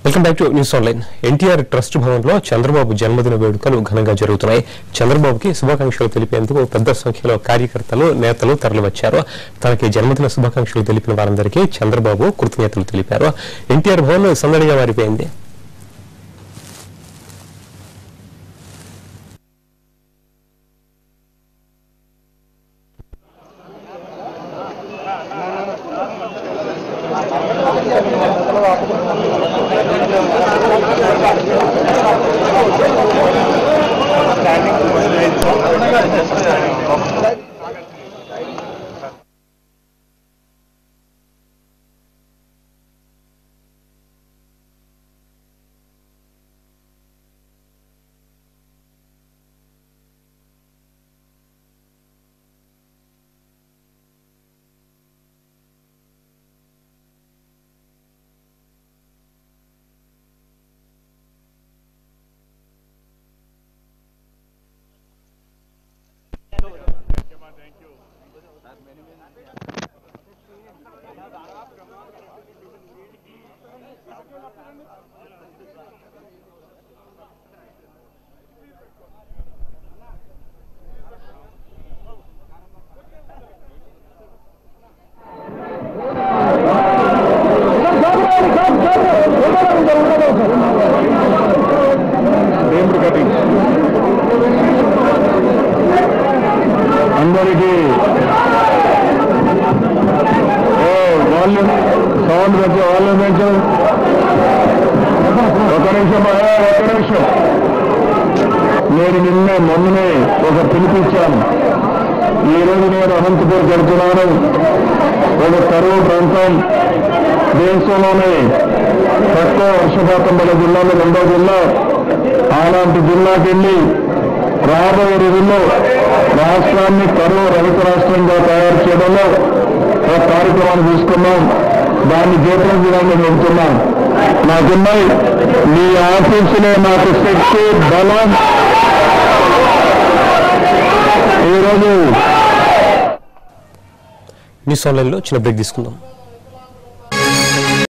welcome back to news online NTR trust భవన్లో చంద్రబాబు జన్మదిన వేడుకలు ఘనంగా జరుగుతున్నాయి చంద్రబాబుకి శుభాకాంక్షలు తెలిపేందుకు పెద్ద సంఖ్యలో కార్యకర్తలు నేతలు తరలివచ్చారు తనకి జన్మదిన శుభాకాంక్షలు తెలిపిన వారందరికీ చంద్రబాబు కృతజ్ఞతలు తెలిపారు ఎన్టీఆర్ భవన్ సందడిగా మారిపోయింది పేపర్ కటింగ్ అందరికీ ఓ వాల్యూమ్ సౌండ్ పెంచు వాల్యూమ్ పెంచు ఒక నిమిషం అయ్యా, ఒక నిమిషం నేను నిన్నే మొన్ననే ఒక పిలిపించాను ఈ రోజు నేను అనంతపూర్ వెళ్తున్నాను ఒక కరువు ప్రాంతం దేశంలోనే తక్కువ వర్షపాతం పడే జిల్లాలో రెండో జిల్లా అలాంటి జిల్లాకి వెళ్ళి రాబోయే రోజుల్లో రాష్ట్రాన్ని కరువు రహిత రాష్ట్రంగా తయారు చేయడంలో ఒక కార్యక్రమాన్ని తీసుకున్నాం దాన్ని జీతం విధానం వెళ్తున్నాం నాకున్నాయి మీ ఆఫీసులో నాకు శక్తి బలం ఈరోజు న్యూస్ ఆన్లైన్లో చిన్న బ్రేక్ తీసుకుందాం